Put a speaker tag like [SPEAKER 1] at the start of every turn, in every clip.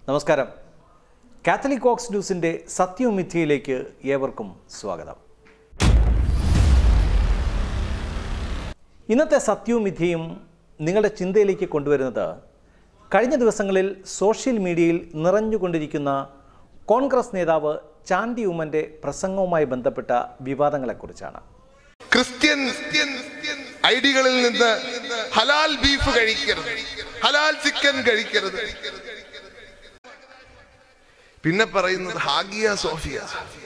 [SPEAKER 1] നമസ്കാരം Catholic aux ന്യൂസിൻ്റെ സത്യവും മിഥ്യയിലേക്ക് ഏവർക്കും സ്വാഗതം ഇന്നത്തെ സത്യവും മിഥ്യയും നിങ്ങളുടെ ചിന്തയിലേക്ക് കൊണ്ടുവരുന്നത് കഴിഞ്ഞ ദിവസങ്ങളിൽ സോഷ്യൽ മീഡിയയിൽ നിറഞ്ഞുകൊണ്ടിരിക്കുന്ന കോൺഗ്രസ് നേതാവ് ചാണ്ടി ഉമ്മൻ്റെ പ്രസംഗവുമായി ബന്ധപ്പെട്ട വിവാദങ്ങളെക്കുറിച്ചാണ്
[SPEAKER 2] ക്രിസ്ത്യൻ ഐഡികളിൽ നിന്ന് ഹലാൽ ബീഫ് കഴിക്കരുത് ഹലാൽ ചിക്കൻ കഴിക്കരുത് പിന്നെ പറയുന്നത് ഹാഗിയ സോഫിയ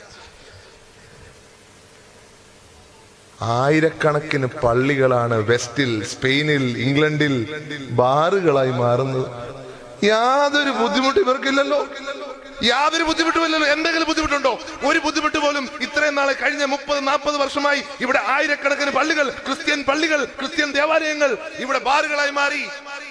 [SPEAKER 2] ആയിരക്കണക്കിന് പള്ളികളാണ് വെസ്റ്റിൽ സ്പെയിനിൽ ഇംഗ്ലണ്ടിൽ ബാറുകളായി മാറുന്നത് യാതൊരു ബുദ്ധിമുട്ട് ഇവർക്കില്ലല്ലോ യാതൊരു ബുദ്ധിമുട്ടുമില്ലല്ലോ എന്തെങ്കിലും ബുദ്ധിമുട്ടുണ്ടോ ഒരു ബുദ്ധിമുട്ട് പോലും ഇത്രയും നാളെ കഴിഞ്ഞ മുപ്പത് നാൽപ്പത് വർഷമായി ഇവിടെ ആയിരക്കണക്കിന് പള്ളികൾ ക്രിസ്ത്യൻ പള്ളികൾ ക്രിസ്ത്യൻ ദേവാലയങ്ങൾ ഇവിടെ ബാറുകളായി മാറി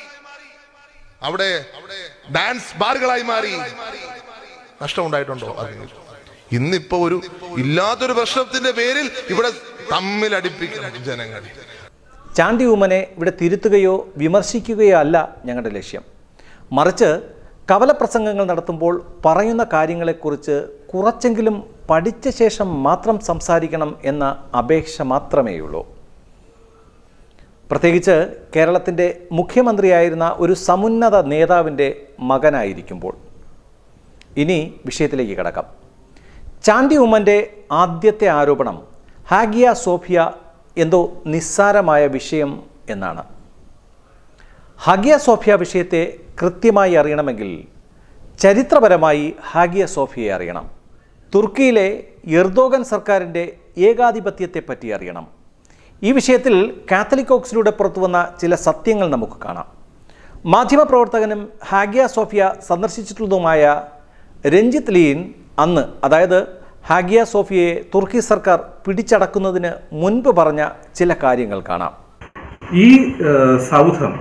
[SPEAKER 2] അവിടെ ഡാൻസ് ബാറുകളായി മാറി നഷ്ടമുണ്ടായിട്ടുണ്ടോ അതിന് ഇന്നിപ്പോ ഒരു ഇല്ലാത്തൊരു പ്രശ്നത്തിന്റെ പേരിൽ ഇവിടെ തമ്മിലടിപ്പിക്കണം ജനങ്ങൾ
[SPEAKER 1] ചാണ്ടി ഉമ്മനെ ഇവിടെ തിരുത്തുകയോ വിമർശിക്കുകയോ അല്ല ഞങ്ങളുടെ ലക്ഷ്യം മറിച്ച് കവലപ്രസംഗങ്ങൾ നടത്തുമ്പോൾ പറയുന്ന കാര്യങ്ങളെക്കുറിച്ച് കുറച്ചെങ്കിലും പഠിച്ച ശേഷം മാത്രം സംസാരിക്കണം എന്ന അപേക്ഷ മാത്രമേയുള്ളൂ പ്രത്യേകിച്ച് കേരളത്തിൻ്റെ മുഖ്യമന്ത്രിയായിരുന്ന ഒരു സമുന്നത നേതാവിൻ്റെ മകനായിരിക്കുമ്പോൾ ഇനി വിഷയത്തിലേക്ക് കിടക്കാം ചാണ്ടി ഉമ്മൻ്റെ ആദ്യത്തെ ആരോപണം ഹാഗിയ സോഫിയ എന്തോ നിസ്സാരമായ വിഷയം എന്നാണ് ഹാഗിയ സോഫിയ വിഷയത്തെ കൃത്യമായി അറിയണമെങ്കിൽ ചരിത്രപരമായി ഹാഗിയ സോഫിയയെ അറിയണം തുർക്കിയിലെ എർദോഗൻ സർക്കാരിൻ്റെ ഏകാധിപത്യത്തെപ്പറ്റി അറിയണം ഈ വിഷയത്തിൽ കാത്തലിക് ഓക്സിലൂടെ പുറത്തുവന്ന ചില സത്യങ്ങൾ നമുക്ക് കാണാം മാധ്യമപ്രവർത്തകനും ഹാഗിയ സോഫിയ സന്ദർശിച്ചിട്ടുള്ളതുമായ രഞ്ജിത്ത് ലീൻ അന്ന് അതായത് ഹാഗിയ സോഫിയയെ തുർക്കി സർക്കാർ പിടിച്ചടക്കുന്നതിന് മുൻപ് പറഞ്ഞ ചില കാര്യങ്ങൾ കാണാം
[SPEAKER 3] ഈ ഏഹ്, സൗധം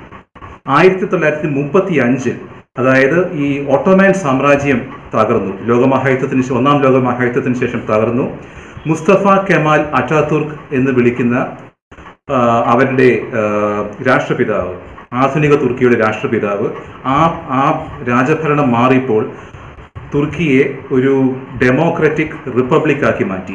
[SPEAKER 3] ആയിരത്തി തൊള്ളായിരത്തി മുപ്പത്തി അഞ്ചിൽ അതായത് ഈ ഓട്ടോമാൻ സാമ്രാജ്യം തകർന്നു ലോകമഹായുദ്ധത്തിന് ശേ- ഒന്നാം ലോകമഹായുദ്ധത്തിന് ശേഷം തകർന്നു മുസ്തഫ കെമാൽ അറ്റാതുർക്ക് എന്ന് വിളിക്കുന്ന ആ, അവരുടെ ആ, രാഷ്ട്രപിതാവ് ആധുനിക തുർക്കിയുടെ രാഷ്ട്രപിതാവ് ആ ആ രാജഭരണം മാറിയപ്പോൾ തുർക്കിയെ ഒരു ഡെമോക്രാറ്റിക് റിപ്പബ്ലിക് ആക്കി മാറ്റി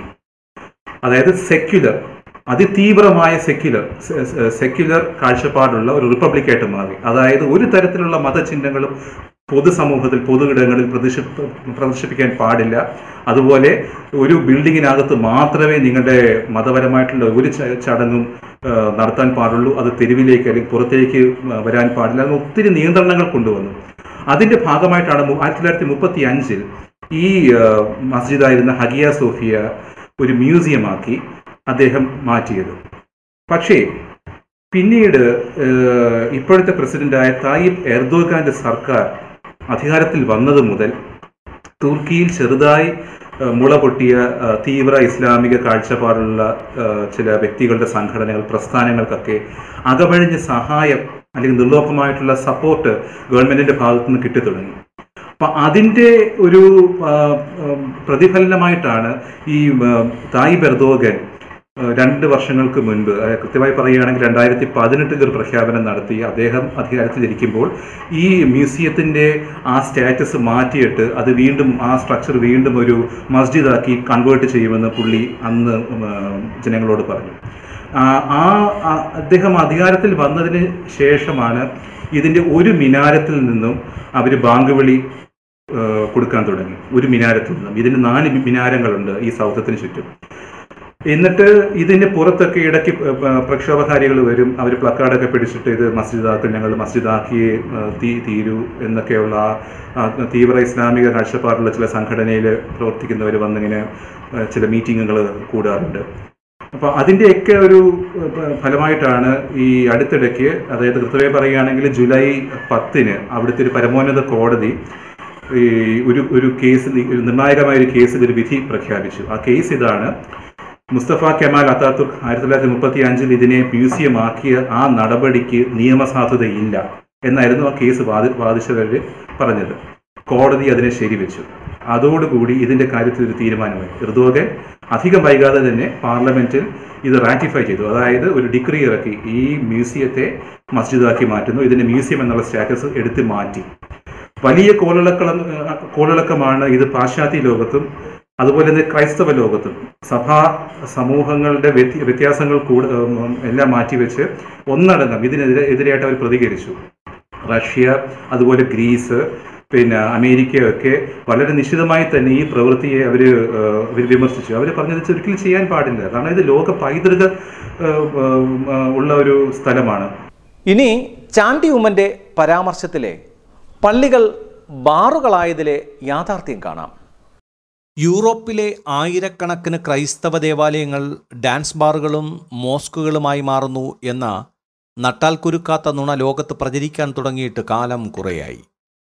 [SPEAKER 3] അതായത് സെക്യുലർ അതിതീവ്രമായ സെക്യുലർ സെക്യുലർ കാഴ്ചപ്പാടുള്ള ഒരു റിപ്പബ്ലിക്കായിട്ട് മാറി അതായത് ഒരു തരത്തിലുള്ള മതചിഹ്നങ്ങളും പൊതുസമൂഹത്തിൽ പൊതുയിടങ്ങളിൽ പ്രദർശി പ്രദർശിപ്പിക്കാൻ പാടില്ല അതുപോലെ ഒരു ബിൽഡിങ്ങിനകത്ത് മാത്രമേ നിങ്ങളുടെ മതപരമായിട്ടുള്ള ഒരു ച- ചടങ്ങും ആ, നടത്താൻ പാടുള്ളൂ അത് തെരുവിലേക്ക് അല്ലെങ്കിൽ പുറത്തേക്ക് വരാൻ പാടില്ല അങ്ങനെ ഒത്തിരി നിയന്ത്രണങ്ങൾ കൊണ്ടുവന്നു അതിന്റെ ഭാഗമായിട്ടാണ് മു- ആയിരത്തി തൊള്ളായിരത്തി മുപ്പത്തി അഞ്ചിൽ ഈ ആ, മസ്ജിദായിരുന്ന ഹഗിയ സോഫിയ ഒരു മ്യൂസിയമാക്കി അദ്ദേഹം മാറ്റിയത് പക്ഷേ പിന്നീട് ഏഹ്, ഇപ്പോഴത്തെ പ്രസിഡന്റായ തായിബ് എർദോഗാന്റെ സർക്കാർ അധികാരത്തിൽ വന്നത് മുതൽ തുർക്കിയിൽ ചെറുതായി ഏഹ്, മുള പൊട്ടിയ ഏഹ്, തീവ്ര ഇസ്ലാമിക കാഴ്ചപ്പാടുള്ള ഏഹ്, ചില വ്യക്തികളുടെ സംഘടനകൾ പ്രസ്ഥാനങ്ങൾക്കൊക്കെ അകമഴിഞ്ഞ സഹായം അല്ലെങ്കിൽ നിർലോഭമായിട്ടുള്ള സപ്പോർട്ട് ഗവൺമെന്റിന്റെ ഭാഗത്തു നിന്ന് കിട്ടി തുടങ്ങി അപ്പൊ അതിന്റെ ഒരു ആ, ഉം, പ്രതിഫലനമായിട്ടാണ് ഈ ആ, തായിബ് എർദോഗൻ ആ, രണ്ട് വർഷങ്ങൾക്ക് മുൻപ് ആ, കൃത്യമായി പറയുകയാണെങ്കിൽ രണ്ടായിരത്തി പതിനെട്ടിൽ ഒരു പ്രഖ്യാപനം നടത്തി അദ്ദേഹം അധികാരത്തിലിരിക്കുമ്പോൾ ഈ മ്യൂസിയത്തിന്റെ ആ സ്റ്റാറ്റസ് മാറ്റിയിട്ട് അത് വീണ്ടും ആ സ്ട്രക്ചർ വീണ്ടും ഒരു മസ്ജിദാക്കി കൺവേർട്ട് ചെയ്യുമെന്ന് പുള്ളി അന്ന് ഉം, ആ, ജനങ്ങളോട് പറഞ്ഞു ആ ആ ആ അദ്ദേഹം അധികാരത്തിൽ വന്നതിന് ശേഷമാണ് ഇതിന്റെ ഒരു മിനാരത്തിൽ നിന്നും അവർ ബാങ്ക് വിളി ഏഹ് കൊടുക്കാൻ തുടങ്ങി ഒരു മിനാരത്തിൽ നിന്നും ഇതിന് നാല് മിനാരങ്ങളുണ്ട് ഈ സൗധത്തിന് ചുറ്റും എന്നിട്ട് ഇതിന് പുറത്തൊക്കെ ഇടയ്ക്ക് പ- പ- പ്രക്ഷോഭകാരികൾ വരും അവർ പ്ലക്കാർഡൊക്കെ പിടിച്ചിട്ട് ഇത് മസ്ജിദാക്കും ഞങ്ങൾ മസ്ജിദാക്കിയേ ഏഹ് തീ തീരൂ എന്നൊക്കെയുള്ള ആ- ആ തീവ്ര ഇസ്ലാമിക കാഴ്ചപ്പാടുള്ള ചില സംഘടനയിൽ പ്രവർത്തിക്കുന്നവർ വന്നിങ്ങനെ ഏഹ് ചില മീറ്റിങ്ങുകൾ കൂടാറുണ്ട് അപ്പോൾ അതിൻ്റെയൊക്കെ ഒരു ഏഹ്, ഫലമായിട്ടാണ് ഈ അടുത്തിടയ്ക്ക് അതായത് കൃത്യമായി പറയുകയാണെങ്കിൽ ജൂലൈ പത്തിന് അവിടുത്തെ ഒരു പരമോന്നത കോടതി ഈ ഒരു ഒരു കേസ് ഒരു നിർണായകമായ ഒരു കേസിൽ ഒരു വിധി പ്രഖ്യാപിച്ചു ആ കേസ് ഇതാണ് മുസ്തഫ കെമാൽ അത്താത്തുർക്ക് ആയിരത്തി തൊള്ളായിരത്തി മുപ്പത്തി അഞ്ചിൽ ഇതിനെ മ്യൂസിയമാക്കിയ ആ നടപടിക്ക് നിയമസാധുതയില്ല എന്നായിരുന്നു ആ കേസ് വാദി വാദിച്ചവർ പറഞ്ഞത് കോടതി അതിനെ ശരിവെച്ചു അതോടുകൂടി ഇതിന്റെ കാര്യത്തിൽ ഒരു തീരുമാനമായി എർദോഗൻ അധികം വൈകാതെ തന്നെ പാർലമെന്റിൽ ഇത് റാറ്റിഫൈ ചെയ്തു അതായത് ഒരു ഡിഗ്രി ഇറക്കി ഈ മ്യൂസിയത്തെ മസ്ജിദാക്കി മാറ്റുന്നു ഇതിന്റെ മ്യൂസിയം എന്നുള്ള സ്റ്റാറ്റസ് എടുത്ത് മാറ്റി വലിയ കോളിളക്കം കോളിളക്കമാണ് ഇത് പാശ്ചാത്യ ലോകത്തും അതുപോലെ തന്നെ ക്രൈസ്തവ ലോകത്തും സഭാ സമൂഹങ്ങളുടെ വ്യത്യ- വ്യത്യാസങ്ങൾ കൂടെ ഉം, എല്ലാം മാറ്റിവെച്ച് ഒന്നടങ്കം ഇതിനെതിരെ എതിരായിട്ട് അവർ പ്രതികരിച്ചു റഷ്യ അതുപോലെ ഗ്രീസ് പിന്നെ അമേരിക്കയൊക്കെ വളരെ നിശ്ചിതമായി തന്നെ ഈ പ്രവൃത്തിയെ അവർ വിമർശിച്ചു അവർ പറഞ്ഞത് ഇത് ഒരിക്കലും ചെയ്യാൻ പാടില്ല കാരണം ഇത് ലോക പൈതൃക ഏഹ്, ഏഹ്, ഉള്ള ഒരു സ്ഥലമാണ്
[SPEAKER 1] ഇനി ചാണ്ടി ഉമ്മൻ്റെ പരാമർശത്തിലെ പള്ളികൾ ബാറുകളായതിലെ യാഥാർത്ഥ്യം കാണാം യൂറോപ്പിലെ ആയിരക്കണക്കിന് ക്രൈസ്തവ ദേവാലയങ്ങൾ ഡാൻസ് ബാറുകളും മോസ്കുകളുമായി മാറുന്നു എന്ന നട്ടാൽ കുരുക്കാത്ത നുണ ലോകത്ത് പ്രചരിക്കാൻ തുടങ്ങിയിട്ട് കാലം കുറേയായി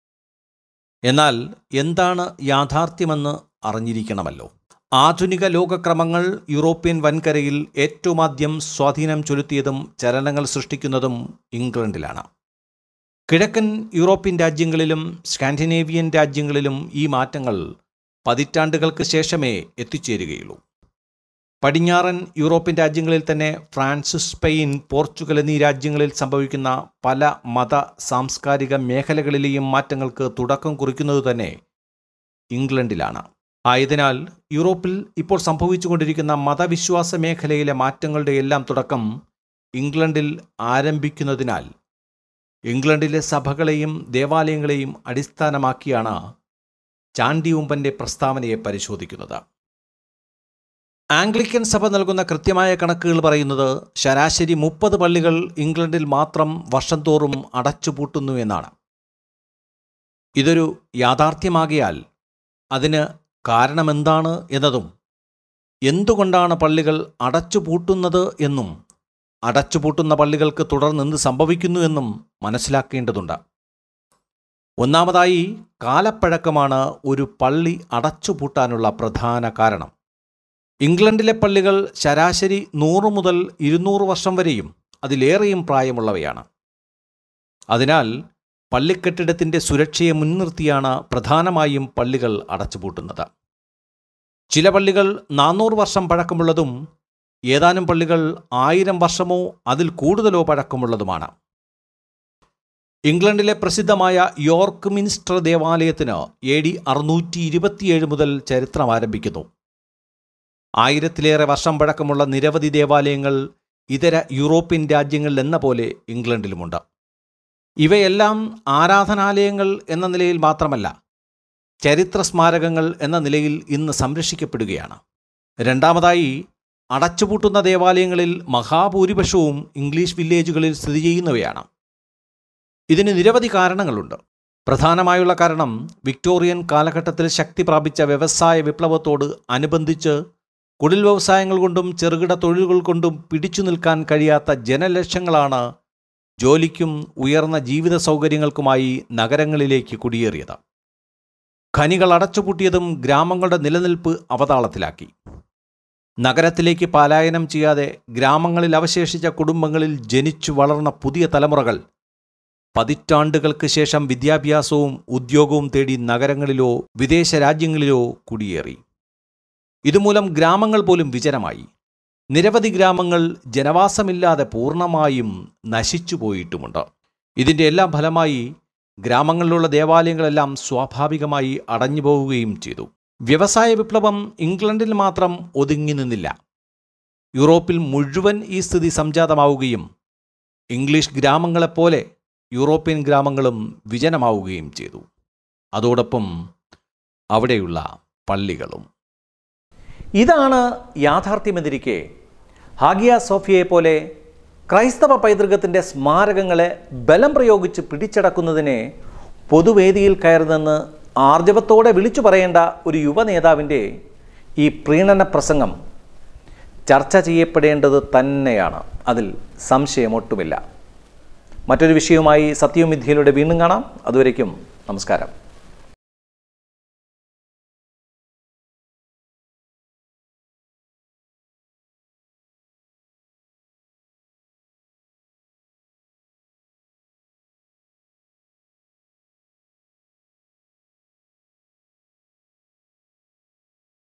[SPEAKER 1] എന്നാൽ എന്താണ് യാഥാർത്ഥ്യമെന്ന് അറിഞ്ഞിരിക്കണമല്ലോ ആധുനിക ലോകക്രമങ്ങൾ യൂറോപ്യൻ വൻകരയിൽ ഏറ്റവും ആദ്യം സ്വാധീനം ചെലുത്തിയതും ചലനങ്ങൾ സൃഷ്ടിക്കുന്നതും ഇംഗ്ലണ്ടിലാണ് കിഴക്കൻ യൂറോപ്യൻ രാജ്യങ്ങളിലും സ്കാൻഡിനേവിയൻ രാജ്യങ്ങളിലും ഈ മാറ്റങ്ങൾ പതിറ്റാണ്ടുകൾക്ക് ശേഷമേ എത്തിച്ചേരുകയുള്ളൂ പടിഞ്ഞാറൻ യൂറോപ്യൻ രാജ്യങ്ങളിൽ തന്നെ ഫ്രാൻസ് സ്പെയിൻ പോർച്ചുഗൽ എന്നീ രാജ്യങ്ങളിൽ സംഭവിക്കുന്ന പല മത സാംസ്കാരിക മേഖലകളിലെയും മാറ്റങ്ങൾക്ക് തുടക്കം കുറിക്കുന്നത് തന്നെ ഇംഗ്ലണ്ടിലാണ് ആയതിനാൽ യൂറോപ്പിൽ ഇപ്പോൾ സംഭവിച്ചുകൊണ്ടിരിക്കുന്ന മതവിശ്വാസ മേഖലയിലെ മാറ്റങ്ങളുടെ എല്ലാം തുടക്കം ഇംഗ്ലണ്ടിൽ ആരംഭിക്കുന്നതിനാൽ ഇംഗ്ലണ്ടിലെ സഭകളെയും ദേവാലയങ്ങളെയും അടിസ്ഥാനമാക്കിയാണ് ചാണ്ടി ഉമ്പന്റെ പ്രസ്താവനയെ പരിശോധിക്കുന്നത് ആംഗ്ലിക്കൻ സഭ നൽകുന്ന കൃത്യമായ കണക്കുകൾ പറയുന്നത് ശരാശരി മുപ്പത് പള്ളികൾ ഇംഗ്ലണ്ടിൽ മാത്രം വർഷം തോറും അടച്ചുപൂട്ടുന്നു എന്നാണ് ഇതൊരു യാഥാർത്ഥ്യമാകിയാൽ അതിന് കാരണമെന്താണ് എന്നതും എന്തുകൊണ്ടാണ് പള്ളികൾ അടച്ചുപൂട്ടുന്നത് എന്നും അടച്ചുപൂട്ടുന്ന പള്ളികൾക്ക് തുടർന്ന് എന്ത് സംഭവിക്കുന്നു എന്നും മനസ്സിലാക്കേണ്ടതുണ്ട് ഒന്നാമതായി കാലപ്പഴക്കമാണ് ഒരു പള്ളി അടച്ചുപൂട്ടാനുള്ള പ്രധാന കാരണം ഇംഗ്ലണ്ടിലെ പള്ളികൾ ശരാശരി നൂറ് മുതൽ ഇരുന്നൂറ് വർഷം വരെയും അതിലേറെയും പ്രായമുള്ളവയാണ് അതിനാൽ പള്ളിക്കെട്ടിടത്തിൻ്റെ സുരക്ഷയെ മുൻനിർത്തിയാണ് പ്രധാനമായും പള്ളികൾ അടച്ചുപൂട്ടുന്നത് ചില പള്ളികൾ നാനൂറ് വർഷം പഴക്കമുള്ളതും ഏതാനും പള്ളികൾ ആയിരം വർഷമോ അതിൽ കൂടുതലോ പഴക്കമുള്ളതുമാണ് ഇംഗ്ലണ്ടിലെ പ്രസിദ്ധമായ യോർക്ക് മിൻസ്റ്റർ ദേവാലയത്തിന് എ ഡി അറുന്നൂറ്റി ഇരുപത്തിയേഴ് മുതൽ ചരിത്രം ആരംഭിക്കുന്നു ആയിരത്തിലേറെ വർഷം പഴക്കമുള്ള നിരവധി ദേവാലയങ്ങൾ ഇതര യൂറോപ്യൻ രാജ്യങ്ങളിൽ എന്ന പോലെ ഇംഗ്ലണ്ടിലുമുണ്ട് ഇവയെല്ലാം ആരാധനാലയങ്ങൾ എന്ന നിലയിൽ മാത്രമല്ല ചരിത്ര സ്മാരകങ്ങൾ എന്ന നിലയിൽ ഇന്ന് സംരക്ഷിക്കപ്പെടുകയാണ് രണ്ടാമതായി അടച്ചുപൂട്ടുന്ന ദേവാലയങ്ങളിൽ മഹാഭൂരിപക്ഷവും ഇംഗ്ലീഷ് വില്ലേജുകളിൽ സ്ഥിതി ചെയ്യുന്നവയാണ് ഇതിന് നിരവധി കാരണങ്ങളുണ്ട് പ്രധാനമായുള്ള കാരണം വിക്ടോറിയൻ കാലഘട്ടത്തിൽ ശക്തി പ്രാപിച്ച വ്യവസായ വിപ്ലവത്തോട് അനുബന്ധിച്ച് കുടിൽ വ്യവസായങ്ങൾ കൊണ്ടും ചെറുകിട തൊഴിലുകൾ കൊണ്ടും പിടിച്ചു നിൽക്കാൻ കഴിയാത്ത ജനലക്ഷങ്ങളാണ് ജോലിക്കും ഉയർന്ന ജീവിത സൗകര്യങ്ങൾക്കുമായി നഗരങ്ങളിലേക്ക് കുടിയേറിയത് ഖനികൾ അടച്ചുപൂട്ടിയതും ഗ്രാമങ്ങളുടെ നിലനിൽപ്പ് അവതാളത്തിലാക്കി നഗരത്തിലേക്ക് പലായനം ചെയ്യാതെ ഗ്രാമങ്ങളിൽ അവശേഷിച്ച കുടുംബങ്ങളിൽ ജനിച്ചു വളർന്ന പുതിയ തലമുറകൾ പതിറ്റാണ്ടുകൾക്ക് ശേഷം വിദ്യാഭ്യാസവും ഉദ്യോഗവും തേടി നഗരങ്ങളിലോ വിദേശ രാജ്യങ്ങളിലോ കുടിയേറി ഇതുമൂലം ഗ്രാമങ്ങൾ പോലും വിജനമായി നിരവധി ഗ്രാമങ്ങൾ ജനവാസമില്ലാതെ പൂർണ്ണമായും നശിച്ചു പോയിട്ടുമുണ്ട് ഇതിൻ്റെ എല്ലാം ഫലമായി ഗ്രാമങ്ങളിലുള്ള ദേവാലയങ്ങളെല്ലാം സ്വാഭാവികമായി അടഞ്ഞു പോവുകയും ചെയ്തു വ്യവസായ വിപ്ലവം ഇംഗ്ലണ്ടിൽ മാത്രം ഒതുങ്ങി നിന്നില്ല യൂറോപ്പിൽ മുഴുവൻ ഈ സ്ഥിതി സംജാതമാവുകയും ഇംഗ്ലീഷ് ഗ്രാമങ്ങളെപ്പോലെ യൂറോപ്യൻ ഗ്രാമങ്ങളും വിജനമാവുകയും ചെയ്തു അതോടൊപ്പം അവിടെയുള്ള പള്ളികളും ഇതാണ് യാഥാർത്ഥ്യമെന്നിരിക്കെ ഹാഗിയ സോഫിയയെ പോലെ ക്രൈസ്തവ പൈതൃകത്തിൻ്റെ സ്മാരകങ്ങളെ ബലം പ്രയോഗിച്ച് പിടിച്ചടക്കുന്നതിനെ പൊതുവേദിയിൽ കയറുന്നെന്ന് ആർജവത്തോടെ വിളിച്ചു പറയേണ്ട ഒരു യുവ നേതാവിൻ്റെ ഈ പ്രീണന പ്രസംഗം ചർച്ച ചെയ്യപ്പെടേണ്ടത് തന്നെയാണ് അതിൽ സംശയമൊട്ടുമില്ല മറ്റൊരു വിഷയവുമായി സത്യവും വിദ്യയിലൂടെ വീണ്ടും കാണാം അതുവരയ്ക്കും നമസ്കാരം